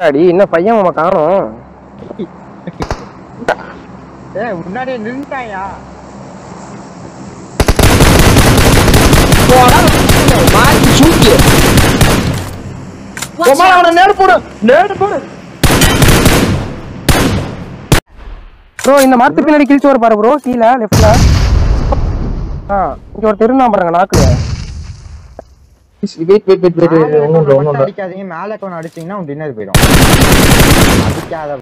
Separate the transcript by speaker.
Speaker 1: அடி இன்னும் பையன் நம்ம காணோம்
Speaker 2: ஏய் முன்னாடியே நின்னுட்டாயா
Speaker 1: சூக்கி
Speaker 3: Watch out!
Speaker 1: அவனை நேடு போடு நேடு போடு ப்ரோ இந்த மரத்து பின்னாடி கிழிச்சு வர பாரு ப்ரோ கீழே லெஃப்ட்ல ஆ இங்க ஒரு திருநாம் பாருங்க நாக்குல வெயிட் வெயிட் வெயிட் வெயிட்
Speaker 2: மேல
Speaker 1: ஒன்றும் இல்லை
Speaker 2: இருக்கவனை
Speaker 1: ஒன்றும்
Speaker 2: மட்டும்
Speaker 1: இல்லை
Speaker 2: அடிக்காதீங்க மேல இருக்கவனை அடிச்சீங்கன்னா உன் டின்னர் போயிடும் அடிக்காத